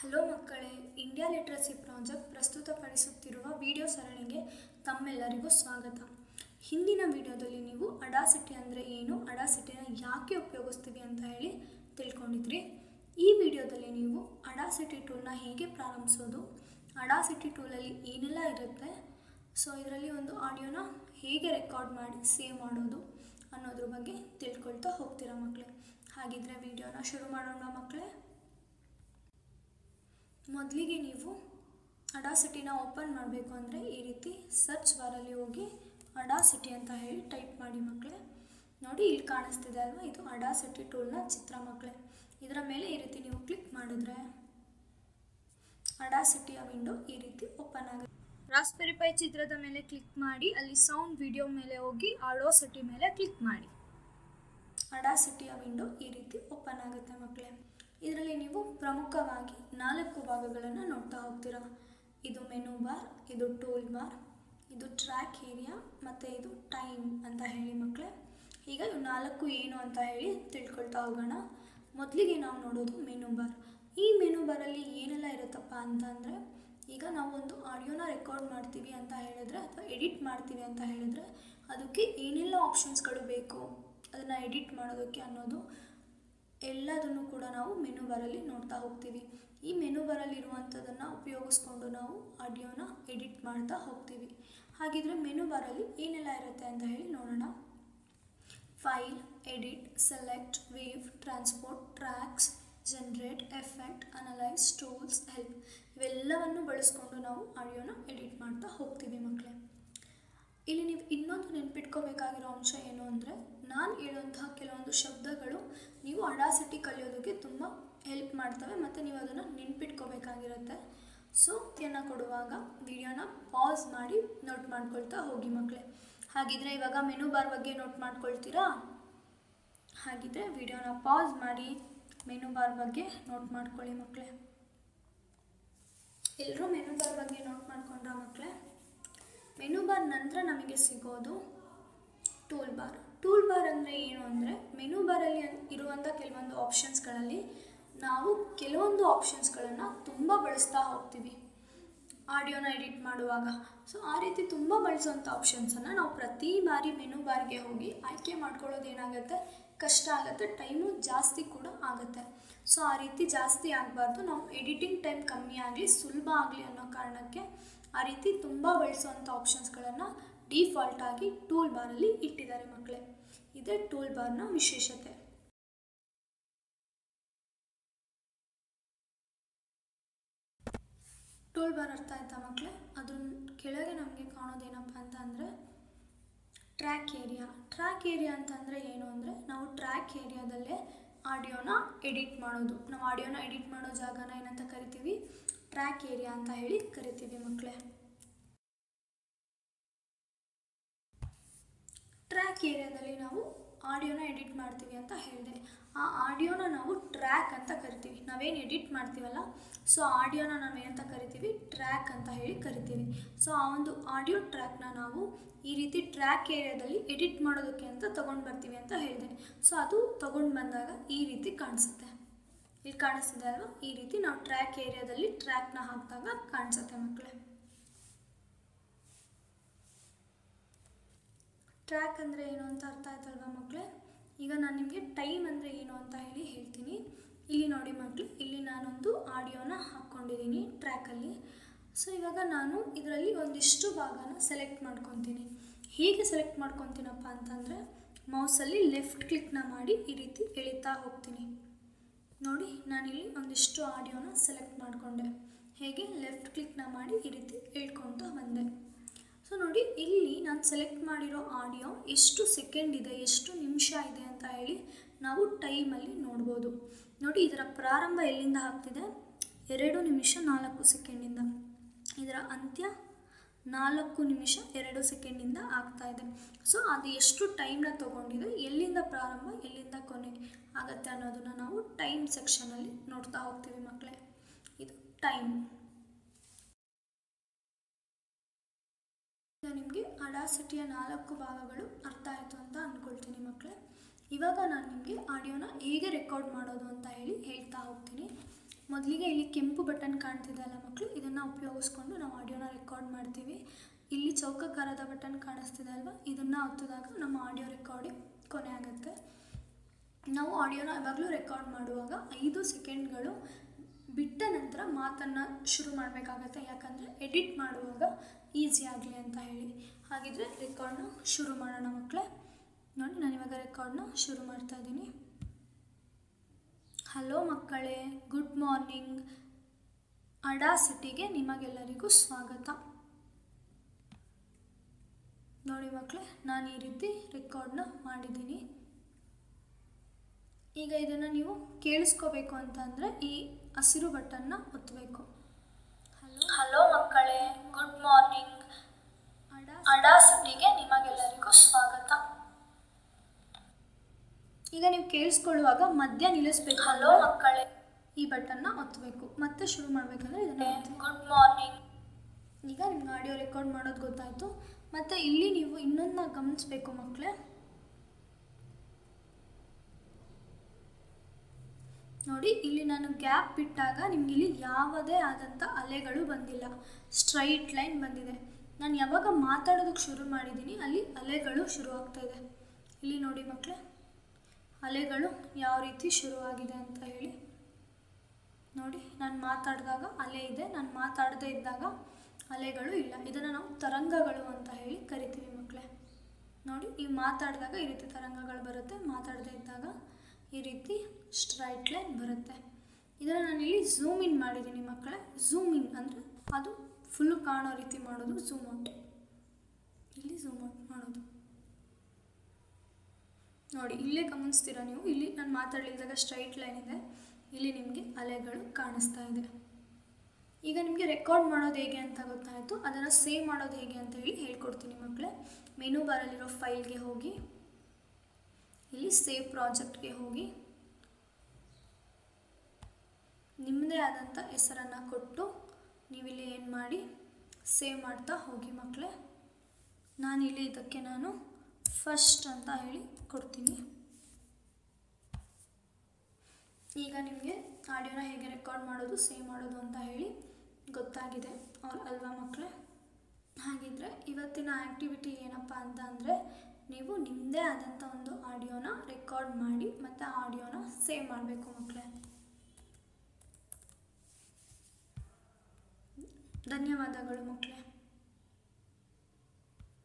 hello ಮಕ್ಕಳೇ India literacy project ಪ್ರಸ್ತುತಪಡಿಸುತ್ತಿರುವ video ಸರಣಿಗೆ ತಮ್ಮೆಲ್ಲರಿಗೂ ಸ್ವಾಗತ ಹಿಂದಿನ ವಿಡಿಯೋದಲ್ಲಿ ನೀವು ಅಡಾಸಿಟಿ ಅಂದರೆ ಏನು ಅಡಾಸಿಟಿನ ಯಾಕೆ ಉಪಯೋಗಿಸ್ತೀವಿ ಅಂತ ಹೇಳಿ ತಿಳ್ಕೊಂಡಿದ್ರಿ ಈ ವಿಡಿಯೋದಲ್ಲಿ ನೀವು ಅಡಾಸಿಟಿ ಟೂಲ್ನ ಹೇಗೆ ಪ್ರಾರಂಭಿಸೋದು ಅಡಾಸಿಟಿ ಟೂಲಲ್ಲಿ ಏನೆಲ್ಲ ಇರುತ್ತೆ ಸೊ ಇದರಲ್ಲಿ ಒಂದು ಆಡಿಯೋನ ಹೇಗೆ ರೆಕಾರ್ಡ್ ಮಾಡಿ ಸೇವ್ ಮಾಡೋದು ಅನ್ನೋದ್ರ ಬಗ್ಗೆ ತಿಳ್ಕೊಳ್ತಾ ಹೋಗ್ತೀರಾ ಮಕ್ಕಳೇ ಹಾಗಿದ್ರೆ ವಿಡಿಯೋನ ಶುರು ಮಾಡೋಣ ಮಕ್ಕಳೇ ಮೊದಲಿಗೆ ನೀವು ಅಡಾಸಿಟಿನ ಓಪನ್ ಮಾಡಬೇಕು ಅಂದರೆ ಈ ರೀತಿ ಸರ್ಚ್ ಬಾರಲ್ಲಿ ಹೋಗಿ ಅಡಾಸಿಟಿ ಅಂತ ಹೇಳಿ ಟೈಪ್ ಮಾಡಿ ಮಕ್ಕಳೇ ನೋಡಿ ಇಲ್ಲಿ ಕಾಣಿಸ್ತಿದೆ ಅಲ್ವಾ ಇದು ಅಡಾಸಿಟಿ ಟೂಲ್ನ ಚಿತ್ರ ಮಕ್ಕಳೇ ಇದರ ಮೇಲೆ ಈ ರೀತಿ ನೀವು ಕ್ಲಿಕ್ ಮಾಡಿದ್ರೆ ಅಡಾಸಿಟಿಯ ವಿಂಡೋ ಈ ರೀತಿ ಓಪನ್ ಆಗುತ್ತೆ ರಾಸ್ಪೆರಿ ಪೈ ಚಿತ್ರದ ಮೇಲೆ ಕ್ಲಿಕ್ ಮಾಡಿ ಅಲ್ಲಿ ಸೌಂಡ್ ವಿಡಿಯೋ ಮೇಲೆ ಹೋಗಿ ಆಡೋಸಿಟಿ ಮೇಲೆ ಕ್ಲಿಕ್ ಮಾಡಿ ಅಡಾಸಿಟಿಯ ವಿಂಡೋ ಈ ರೀತಿ ಓಪನ್ ಆಗುತ್ತೆ ಮಕ್ಕಳೇ ಇದರಲ್ಲಿ ನೀವು ಪ್ರಮುಖವಾಗಿ ನಾಲ್ಕು ಭಾಗಗಳನ್ನು ನೋಡ್ತಾ ಹೋಗ್ತೀರಾ ಇದು ಮೆನು ಬಾರ್ ಇದು ಟೂಲ್ ಬಾರ್ ಇದು ಟ್ರ್ಯಾಕ್ ಏರಿಯಾ ಮತ್ತು ಇದು ಟೈಮ್ ಅಂತ ಹೇಳಿ ಮಕ್ಕಳೇ ಈಗ ಇವು ನಾಲ್ಕು ಏನು ಅಂತ ಹೇಳಿ ತಿಳ್ಕೊಳ್ತಾ ಹೋಗೋಣ ಮೊದಲಿಗೆ ನಾವು ನೋಡೋದು ಮೆನು ಬಾರ್ ಈ ಮೆನು ಬಾರಲ್ಲಿ ಏನೆಲ್ಲ ಇರುತ್ತಪ್ಪ ಅಂತ ಅಂದರೆ ಈಗ ನಾವು ಒಂದು ಆಡಿಯೋನ ರೆಕಾರ್ಡ್ ಮಾಡ್ತೀವಿ ಅಂತ ಹೇಳಿದ್ರೆ ಅಥವಾ ಎಡಿಟ್ ಮಾಡ್ತೀವಿ ಅಂತ ಹೇಳಿದ್ರೆ ಅದಕ್ಕೆ ಏನೆಲ್ಲ ಆಪ್ಷನ್ಸ್ಗಳು ಬೇಕು ಅದನ್ನು ಎಡಿಟ್ ಮಾಡೋದಕ್ಕೆ ಅನ್ನೋದು ಎಲ್ಲದನ್ನು ಕೂಡ ನಾವು ಮೆನು ಬಾರಲ್ಲಿ ನೋಡ್ತಾ ಹೋಗ್ತೀವಿ ಈ ಮೆನು ಬಾರಲ್ಲಿ ಇರುವಂಥದ್ದನ್ನು ಉಪಯೋಗಿಸ್ಕೊಂಡು ನಾವು ಆಡಿಯೋನ ಎಡಿಟ್ ಮಾಡ್ತಾ ಹೋಗ್ತೀವಿ ಹಾಗಿದ್ರೆ ಮೆನು ಬಾರಲ್ಲಿ ಏನೆಲ್ಲ ಇರುತ್ತೆ ಅಂತ ಹೇಳಿ ನೋಡೋಣ file edit select wave transport tracks generate effect analyse tools help ಇವೆಲ್ಲವನ್ನು ಬಳಸ್ಕೊಂಡು ನಾವು ಆಡಿಯೋನ ಎಡಿಟ್ ಮಾಡ್ತಾ ಹೋಗ್ತೀವಿ ಮಕ್ಕಳೇ ಇಲ್ಲಿ ನೀವು ಇನ್ನೊಂದು ನೆನ್ಪಿಟ್ಕೋಬೇಕಾಗಿರೋ ಅಂಶ ಏನು ಅಂದರೆ ನಾನು ಹೇಳುವಂತಹ ಕೆಲವೊಂದು ಶಬ್ದಗಳು ನೀವು ಅಡಾಸಿಟಿ ಕಲಿಯೋದಕ್ಕೆ ತುಂಬ ಹೆಲ್ಪ್ ಮಾಡ್ತವೆ ಮತ್ತು ನೀವು ಅದನ್ನು ನೆನ್ಪಿಟ್ಕೋಬೇಕಾಗಿರುತ್ತೆ ಸೊ ತಿನ್ನ ಕೊಡುವಾಗ ವಿಡಿಯೋನ ಪಾಸ್ ಮಾಡಿ ನೋಟ್ ಮಾಡ್ಕೊಳ್ತಾ ಹೋಗಿ ಮಕ್ಕಳೇ ಹಾಗಿದ್ರೆ ಇವಾಗ ಮೆನು ಬಾರ್ ಬಗ್ಗೆ ನೋಟ್ ಮಾಡ್ಕೊಳ್ತೀರಾ ಹಾಗಿದ್ರೆ ವಿಡಿಯೋನ ಪಾಸ್ ಮಾಡಿ ಮೆನು ಬಾರ್ ಬಗ್ಗೆ ನೋಟ್ ಮಾಡ್ಕೊಳ್ಳಿ ಮಕ್ಕಳೇ ಎಲ್ಲರೂ ಮೆನು ಬಾರ್ ಬಗ್ಗೆ ನೋಟ್ ಮಾಡ್ಕೊಂಡ್ರ ಮಕ್ಕಳೇ ಮೆನು ಬಾರ್ ನಂತರ ನಮಗೆ ಸಿಗೋದು ಟೂಲ್ ಬಾರ್ ಟೂಲ್ ಬಾರ್ ಅಂದರೆ ಏನು ಅಂದರೆ ಮೆನು ಬಾರಲ್ಲಿ ಇರುವಂಥ ಕೆಲವೊಂದು ಆಪ್ಷನ್ಸ್ಗಳಲ್ಲಿ ನಾವು ಕೆಲವೊಂದು ಆಪ್ಷನ್ಸ್ಗಳನ್ನು ತುಂಬ ಬಳಸ್ತಾ ಹೋಗ್ತೀವಿ ಆಡಿಯೋನ ಎಡಿಟ್ ಮಾಡುವಾಗ ಸೊ ಆ ರೀತಿ ತುಂಬ ಬಳಸುವಂಥ ಆಪ್ಷನ್ಸನ್ನು ನಾವು ಪ್ರತಿ ಬಾರಿ ಮೆನು ಬಾರ್ಗೆ ಹೋಗಿ ಆಯ್ಕೆ ಮಾಡ್ಕೊಳ್ಳೋದು ಏನಾಗುತ್ತೆ ಕಷ್ಟ ಆಗುತ್ತೆ ಟೈಮು ಜಾಸ್ತಿ ಕೂಡ ಆಗುತ್ತೆ ಸೊ ಆ ರೀತಿ ಜಾಸ್ತಿ ಆಗಬಾರ್ದು ನಾವು ಎಡಿಟಿಂಗ್ ಟೈಮ್ ಕಮ್ಮಿ ಆಗಲಿ ಸುಲಭ ಆಗಲಿ ಅನ್ನೋ ಕಾರಣಕ್ಕೆ ಆ ರೀತಿ ತುಂಬ ಬಳಸುವಂಥ ಆಪ್ಷನ್ಸ್ಗಳನ್ನು ಡಿಫಾಲ್ಟ್ ಆಗಿ ಟೂಲ್ ಬಾರಲ್ಲಿ ಇಟ್ಟಿದ್ದಾರೆ ಮಕ್ಕಳೇ ಇದೇ ಟೂಲ್ ಬಾರ್ನ ವಿಶೇಷತೆ ಟೂಲ್ ಬಾರ್ ಅರ್ಥ ಆಯ್ತಾ ಮಕ್ಕಳೇ ಅದ್ರ ಕೆಳಗೆ ನಮಗೆ ಕಾಣೋದೇನಪ್ಪ ಅಂತ ಅಂದರೆ ಟ್ರ್ಯಾಕ್ ಏರಿಯಾ ಟ್ರ್ಯಾಕ್ ಏರಿಯಾ ಅಂತಂದರೆ ಏನು ಅಂದರೆ ನಾವು ಟ್ರ್ಯಾಕ್ ಏರಿಯಾದಲ್ಲೇ ಆಡಿಯೋನ ಎಡಿಟ್ ಮಾಡೋದು ನಾವು ಆಡಿಯೋನ ಎಡಿಟ್ ಮಾಡೋ ಜಾಗನ ಏನಂತ ಕರಿತೀವಿ ಟ್ರ್ಯಾಕ್ ಏರಿಯಾ ಅಂತ ಹೇಳಿ ಕರಿತೀವಿ ಮಕ್ಕಳೇ ಟ್ರ್ಯಾಕ್ ಏರಿಯಾದಲ್ಲಿ ನಾವು ಆಡಿಯೋನ ಎಡಿಟ್ ಮಾಡ್ತೀವಿ ಅಂತ ಹೇಳಿದೆ ಆ ಆಡಿಯೋನ ನಾವು ಟ್ರ್ಯಾಕ್ ಅಂತ ಕರಿತೀವಿ ನಾವೇನು ಎಡಿಟ್ ಮಾಡ್ತೀವಲ್ಲ ಸೊ ಆಡಿಯೋನ ನಾವು ಏನಂತ ಕರಿತೀವಿ ಟ್ರ್ಯಾಕ್ ಅಂತ ಹೇಳಿ ಕರಿತೀವಿ ಸೊ ಆ ಒಂದು ಆಡಿಯೋ ಟ್ರ್ಯಾಕ್ನ ನಾವು ಈ ರೀತಿ ಟ್ರ್ಯಾಕ್ ಏರಿಯಾದಲ್ಲಿ ಎಡಿಟ್ ಮಾಡೋದಕ್ಕೆ ಅಂತ ತೊಗೊಂಡು ಬರ್ತೀವಿ ಅಂತ ಹೇಳಿದೆ ಸೊ ಅದು ತೊಗೊಂಡು ಬಂದಾಗ ಈ ರೀತಿ ಕಾಣಿಸುತ್ತೆ ಇಲ್ಲಿ ಕಾಣಿಸ್ತಿದೆ ಅಲ್ವಾ ಈ ರೀತಿ ನಾವು ಟ್ರ್ಯಾಕ್ ಏರಿಯಾದಲ್ಲಿ ಟ್ರ್ಯಾಕ್ನ ಹಾಕಿದಾಗ ಕಾಣಿಸುತ್ತೆ ಮಕ್ಕಳೇ ಟ್ರ್ಯಾಕ್ ಅಂದರೆ ಏನು ಅಂತ ಅರ್ಥ ಆಯ್ತಲ್ವಾ ಮಕ್ಕಳೇ ಈಗ ನಾನು ನಿಮಗೆ ಟೈಮ್ ಅಂದರೆ ಏನು ಅಂತ ಹೇಳಿ ಹೇಳ್ತೀನಿ ಇಲ್ಲಿ ನೋಡಿ ಮಕ್ಕಳು ಇಲ್ಲಿ ನಾನೊಂದು ಆಡಿಯೋನ ಹಾಕ್ಕೊಂಡಿದ್ದೀನಿ ಟ್ರ್ಯಾಕಲ್ಲಿ ಸೊ ಇವಾಗ ನಾನು ಇದರಲ್ಲಿ ಒಂದಿಷ್ಟು ಭಾಗನ ಸೆಲೆಕ್ಟ್ ಮಾಡ್ಕೊತೀನಿ ಹೇಗೆ ಸೆಲೆಕ್ಟ್ ಮಾಡ್ಕೊತೀನಪ್ಪ ಅಂತಂದರೆ ಮೌಸಲ್ಲಿ ಲೆಫ್ಟ್ ಕ್ಲಿಕ್ನ ಮಾಡಿ ಈ ರೀತಿ ಎಳಿತಾ ಹೋಗ್ತೀನಿ ನೋಡಿ ನಾನಿಲ್ಲಿ ಒಂದಿಷ್ಟು ಆಡಿಯೋನ ಸೆಲೆಕ್ಟ್ ಮಾಡಿಕೊಂಡೆ ಹೇಗೆ ಲೆಫ್ಟ್ ಕ್ಲಿಕ್ನ ಮಾಡಿ ಈ ರೀತಿ ಹೇಳ್ಕೊತ ಬಂದೆ ಸೊ ನೋಡಿ ಇಲ್ಲಿ ನಾನು ಸೆಲೆಕ್ಟ್ ಮಾಡಿರೋ ಆಡಿಯೋ ಎಷ್ಟು ಸೆಕೆಂಡ್ ಇದೆ ಎಷ್ಟು ನಿಮಿಷ ಇದೆ ಅಂತ ಹೇಳಿ ನಾವು ಟೈಮಲ್ಲಿ ನೋಡ್ಬೋದು ನೋಡಿ ಇದರ ಪ್ರಾರಂಭ ಎಲ್ಲಿಂದ ಆಗ್ತಿದೆ ಎರಡು ನಿಮಿಷ ನಾಲ್ಕು ಸೆಕೆಂಡಿಂದ ಇದರ ಅಂತ್ಯ ನಾಲ್ಕು ನಿಮಿಷ ಎರಡು ಸೆಕೆಂಡಿಂದ ಆಗ್ತಾ ಇದೆ ಸೊ ಅದು ಎಷ್ಟು ಟೈಮ್ನ ತೊಗೊಂಡಿದೆ ಎಲ್ಲಿಂದ ಪ್ರಾರಂಭ ಎಲ್ಲಿಂದ ಕೊನೆ ಆಗುತ್ತೆ ಅನ್ನೋದನ್ನು ನಾವು ಟೈಮ್ ಸೆಕ್ಷನಲ್ಲಿ ನೋಡ್ತಾ ಹೋಗ್ತೀವಿ ಮಕ್ಕಳೇ ಇದು ಟೈಮ್ ಈಗ ನಿಮಗೆ ಅಡಾಸಿಟಿಯ ನಾಲ್ಕು ಭಾಗಗಳು ಅರ್ಥ ಆಯಿತು ಅಂತ ಅಂದ್ಕೊಳ್ತೀನಿ ಮಕ್ಕಳೇ ಇವಾಗ ನಾನು ನಿಮಗೆ ಆಡಿಯೋನ ಹೇಗೆ ರೆಕಾರ್ಡ್ ಮಾಡೋದು ಅಂತ ಹೇಳಿ ಹೇಳ್ತಾ ಹೋಗ್ತೀನಿ ಮೊದಲಿಗೆ ಇಲ್ಲಿ ಕೆಂಪು ಬಟನ್ ಕಾಣ್ತಿದೆ ಅಲ್ಲ ಮಕ್ಕಳು ಇದನ್ನು ಉಪಯೋಗಿಸ್ಕೊಂಡು ನಾವು ಆಡಿಯೋನ ರೆಕಾರ್ಡ್ ಮಾಡ್ತೀವಿ ಇಲ್ಲಿ ಚೌಕಾಕಾರದ ಬಟನ್ ಕಾಣಿಸ್ತಿದೆ ಅಲ್ವಾ ಇದನ್ನು ಒತ್ತಿದಾಗ ನಮ್ಮ ಆಡಿಯೋ ರೆಕಾರ್ಡಿಂಗ್ ಕೊನೆ ಆಗುತ್ತೆ ನಾವು ಆಡಿಯೋನ ಯಾವಾಗಲೂ ರೆಕಾರ್ಡ್ ಮಾಡುವಾಗ ಐದು ಸೆಕೆಂಡ್ಗಳು ಬಿಟ್ಟ ನಂತರ ಮಾತನ್ನು ಶುರು ಮಾಡಬೇಕಾಗತ್ತೆ ಯಾಕಂದರೆ ಎಡಿಟ್ ಮಾಡುವಾಗ ಈಸಿ ಆಗಲಿ ಅಂತ ಹೇಳಿ ಹಾಗಿದ್ರೆ ರೆಕಾರ್ಡ್ನ ಶುರು ಮಾಡೋಣ ಮಕ್ಕಳೇ ನೋಡಿ ನಾನು ಇವಾಗ ರೆಕಾರ್ಡ್ನ ಶುರು ಮಾಡ್ತಾ ಇದ್ದೀನಿ ಹಲೋ ಮಕ್ಕಳೇ ಗುಡ್ ಮಾರ್ನಿಂಗ್ ಅಡಾ ಸಿಟಿಗೆ ನಿಮಗೆಲ್ಲರಿಗೂ ಸ್ವಾಗತ ನೋಡಿ ಮಕ್ಕಳೇ ನಾನು ಈ ರೀತಿ ರೆಕಾರ್ಡ್ನ ಮಾಡಿದ್ದೀನಿ ಈಗ ಇದನ್ನು ನೀವು ಕೇಳಿಸ್ಕೋಬೇಕು ಅಂತಂದರೆ ಈ ಹಸಿರು ಬಟನ್ನ ಒತ್ತಬೇಕು ಹಲೋ ಹಲೋ ಮಕ್ಕಳೇ ಗುಡ್ ಮಾರ್ನಿಂಗ್ ಅಡಾ ಅಡಾ ಸಿಟಿಗೆ ನಿಮಗೆಲ್ಲರಿಗೂ ಸ್ವಾಗತ ಈಗ ನೀವು ಕೇಳಿಸ್ಕೊಳ್ಳುವಾಗ ಮಧ್ಯ ನಿಲ್ಲಿಸ್ಬೇಕು ಹಲೋ ಅಂದ್ರೆ ಮಕ್ಕಳೇ ಈ ಬಟನ್ನ ಒತ್ತಬೇಕು ಮತ್ತೆ ಶುರು ಮಾಡಬೇಕಂದ್ರೆ ಇದನ್ನು ಒತ್ತಿ ಗುಡ್ ಮಾರ್ನಿಂಗ್ ಈಗ ನಿಮ್ಗೆ ಆಡಿಯೋ ರೆಕಾರ್ಡ್ ಮಾಡೋದು ಗೊತ್ತಾಯಿತು ಮತ್ತು ಇಲ್ಲಿ ನೀವು ಇನ್ನೊಂದನ್ನ ಗಮನಿಸ್ಬೇಕು ಮಕ್ಕಳೇ ನೋಡಿ ಇಲ್ಲಿ ನಾನು ಗ್ಯಾಪ್ ಬಿಟ್ಟಾಗ ನಿಮ್ಗೆ ಇಲ್ಲಿ ಯಾವುದೇ ಆದಂಥ ಅಲೆಗಳು ಬಂದಿಲ್ಲ ಸ್ಟ್ರೈಟ್ ಲೈನ್ ಬಂದಿದೆ ನಾನು ಯಾವಾಗ ಮಾತಾಡೋದಕ್ಕೆ ಶುರು ಮಾಡಿದ್ದೀನಿ ಅಲ್ಲಿ ಅಲೆಗಳು ಶುರು ಆಗ್ತಾ ಇದೆ ಇಲ್ಲಿ ನೋಡಿ ಮಕ್ಕಳೇ ಅಲೆಗಳು ಯಾವ ರೀತಿ ಶುರುವಾಗಿದೆ ಅಂತ ಹೇಳಿ ನೋಡಿ ನಾನು ಮಾತಾಡಿದಾಗ ಅಲೆ ಇದೆ ನಾನು ಮಾತಾಡದೇ ಇದ್ದಾಗ ಅಲೆಗಳು ಇಲ್ಲ ಇದನ್ನು ನಾವು ತರಂಗಗಳು ಅಂತ ಹೇಳಿ ಕರಿತೀವಿ ಮಕ್ಕಳೇ ನೋಡಿ ನೀವು ಮಾತಾಡಿದಾಗ ಈ ರೀತಿ ತರಂಗಗಳು ಬರುತ್ತೆ ಮಾತಾಡದೇ ಇದ್ದಾಗ ಈ ರೀತಿ ಸ್ಟ್ರೈಟ್ ಲೈನ್ ಬರುತ್ತೆ ಇದನ್ನು ನಾನು ಇಲ್ಲಿ ಝೂಮ್ ಇನ್ ಮಾಡಿದ್ದೀನಿ ಮಕ್ಕಳೇ ಝೂಮ್ ಇನ್ ಅಂದರೆ ಅದು ಫುಲ್ ಕಾಣೋ ರೀತಿ ಮಾಡೋದು ಝೂಮ್ ಔಟ್ ಇಲ್ಲಿ ಝೂಮ್ ಔಟ್ ಮಾಡೋದು ನೋಡಿ ಇಲ್ಲೇ ಗಮನಿಸ್ತೀರಾ ನೀವು ಇಲ್ಲಿ ನಾನು ಮಾತಾಡಲಿದ್ದಾಗ ಸ್ಟ್ರೈಟ್ ಲೈನ್ ಇದೆ ಇಲ್ಲಿ ನಿಮಗೆ ಅಲೆಗಳು ಕಾಣಿಸ್ತಾ ಇದೆ ಈಗ ನಿಮಗೆ ರೆಕಾರ್ಡ್ ಮಾಡೋದು ಹೇಗೆ ಅಂತ ಗೊತ್ತಾಯಿತು ಅದನ್ನು ಸೇವ್ ಮಾಡೋದು ಹೇಗೆ ಅಂತ ಹೇಳಿ ಹೇಳ್ಕೊಡ್ತೀನಿ ಮಕ್ಕಳೇ ಮೆನು ಬಾರಲ್ಲಿರೋ ಫೈಲ್ಗೆ ಹೋಗಿ ಇಲ್ಲಿ ಸೇವ್ ಪ್ರಾಜೆಕ್ಟ್ಗೆ ಹೋಗಿ ನಿಮ್ಮದೇ ಆದಂಥ ಹೆಸರನ್ನು ಕೊಟ್ಟು ನೀವಿಲ್ಲಿ ಏನು ಮಾಡಿ ಸೇವ್ ಮಾಡ್ತಾ ಹೋಗಿ ಮಕ್ಕಳೇ ನಾನಿಲ್ಲಿ ಇದಕ್ಕೆ ನಾನು ಫಸ್ಟ್ ಅಂತ ಹೇಳಿ ಕೊಡ್ತೀನಿ ಈಗ ನಿಮಗೆ ಆಡಿಯೋನ ಹೇಗೆ ರೆಕಾರ್ಡ್ ಮಾಡೋದು ಸೇವ್ ಮಾಡೋದು ಅಂತ ಹೇಳಿ ಗೊತ್ತಾಗಿದೆ ಅವ್ರು ಅಲ್ವಾ ಮಕ್ಕಳೇ ಹಾಗಿದ್ರೆ ಇವತ್ತಿನ ಆ್ಯಕ್ಟಿವಿಟಿ ಏನಪ್ಪ ಅಂತ ಅಂದರೆ ನೀವು ನಿಮ್ಮದೇ ಆದಂಥ ಒಂದು ಆಡಿಯೋನ ರೆಕಾರ್ಡ್ ಮಾಡಿ ಮತ್ತು ಆಡಿಯೋನ ಸೇವ್ ಮಾಡಬೇಕು ಮಕ್ಕಳೇ ಧನ್ಯವಾದಗಳು ಮಕ್ಕಳೇ